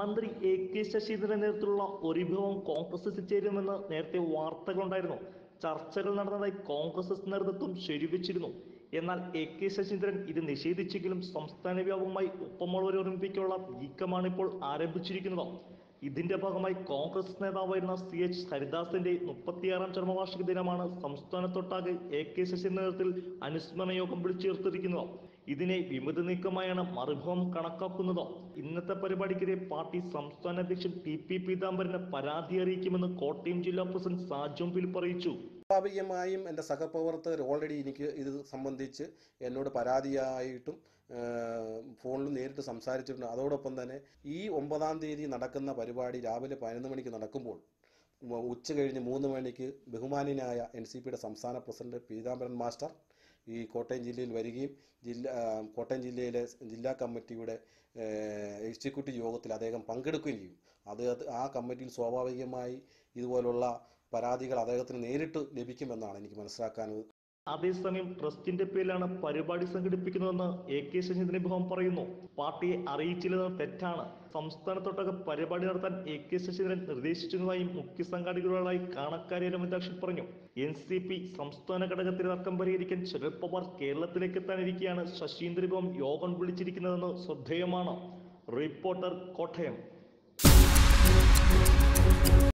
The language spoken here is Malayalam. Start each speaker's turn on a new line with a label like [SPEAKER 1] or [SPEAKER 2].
[SPEAKER 1] മന്ത്രി എ കെ ശശീന്ദ്രന്റെ നേതൃത്വത്തിലുള്ള ഒരു വിഭാഗം കോൺഗ്രസിൽ ചേരുമെന്ന് നേരത്തെ വാർത്തകളുണ്ടായിരുന്നു ചർച്ചകൾ നടന്നതായി കോൺഗ്രസ് നേതൃത്വം ശരിവെച്ചിരുന്നു എന്നാൽ എ കെ ശശീന്ദ്രൻ ഇത് നിഷേധിച്ചെങ്കിലും സംസ്ഥാന വ്യാപകമായി ഒപ്പമുള്ളവരെ ഒരുമിപ്പിക്കാനുള്ള നീക്കമാണ് ഇപ്പോൾ ആരംഭിച്ചിരിക്കുന്നത് ഇതിന്റെ ഭാഗമായി കോൺഗ്രസ് നേതാവായിരുന്ന സി എച്ച് ഹരിദാസിന്റെ മുപ്പത്തിയാറാം ചരമവാർഷിക ദിനമാണ് സംസ്ഥാനത്തൊട്ടാകെ എ കെ ശശീന്ദ്രൻ നേതൃത്വത്തിൽ അനുസ്മരണ യോഗം വിളിച്ചു ചേർത്തിരിക്കുന്നത് ഇതിനെ വിമത നീക്കമായാണ് മറുഭാവം കണക്കാക്കുന്നത് ഇന്നത്തെ പരിപാടിക്കെതിരെ പാർട്ടി സംസ്ഥാന അധ്യക്ഷൻ ടി പി പീതാംബരന് പരാതി അറിയിക്കുമെന്ന് കോട്ടയം ജില്ലാ പ്രസിഡന്റ് സാജോം ഫിലിപ്പ് അറിയിച്ചു
[SPEAKER 2] സ്വാഭാവികമായും എൻ്റെ സഹപ്രവർത്തകർ ഓൾറെഡി എനിക്ക് ഇത് സംബന്ധിച്ച് എന്നോട് പരാതിയായിട്ടും ഏഹ്, ഫോണിൽ നേരിട്ട് സംസാരിച്ചിട്ടുണ്ട് അതോടൊപ്പം തന്നെ ഈ ഒമ്പതാം തീയതി നടക്കുന്ന പരിപാടി രാവിലെ പതിനൊന്ന് മണിക്ക് നടക്കുമ്പോൾ ഉ- ഉച്ച കഴിഞ്ഞ് മൂന്ന് മണിക്ക് ബഹുമാന്യനായ എൻ സി പിയുടെ സംസ്ഥാന പ്രസിഡന്റ് പീതാംബരൻ മാസ്റ്റർ ഈ കോട്ടയം ജില്ലയിൽ വരികയും ജില്ല ആ, കോട്ടയം ജില്ലയിലെ ജില്ലാ കമ്മിറ്റിയുടെ ഏഹ്, എക്സിക്യൂട്ടീവ് യോഗത്തിൽ അദ്ദേഹം പങ്കെടുക്കുകയും ചെയ്യും അത് അത് ആ കമ്മിറ്റിയിൽ സ്വാഭാവികമായി ഇതുപോലുള്ള പരാതികൾ അദ്ദേഹത്തിന് നേരിട്ട് ലഭിക്കുമെന്നാണ് എനിക്ക് മനസ്സിലാക്കാനുള്ളത്
[SPEAKER 1] അതേസമയം ട്രസ്റ്റിന്റെ പേരിലാണ് പരിപാടി സംഘടിപ്പിക്കുന്നതെന്ന് എ കെ ശശീന്ദ്രൻ വിഭാഗം പറയുന്നു പാർട്ടിയെ അറിയിച്ചില്ലെന്നത് തെറ്റാണ് സംസ്ഥാനത്തൊട്ടൊക്കെ പരിപാടി നടത്താൻ എ കെ ശശീന്ദ്രൻ നിർദ്ദേശിച്ചിരുന്നതായും മുഖ്യ സംഘാടകരുകളായി കാണക്കാരി രമദാക്ഷൻ പറഞ്ഞു എൻ സി പി സംസ്ഥാന ഘടകത്തിന് തർക്കം പരിഹരിക്കാൻ ശരത് പവാർ കേരളത്തിലേക്ക് എത്താനിരിക്കെയാണ് ശശീന്ദ്രൻ വിഭാഗം യോഗം വിളിച്ചിരിക്കുന്നതെന്ന് ശ്രദ്ധേയമാണ് റിപ്പോർട്ടർ കോട്ടയം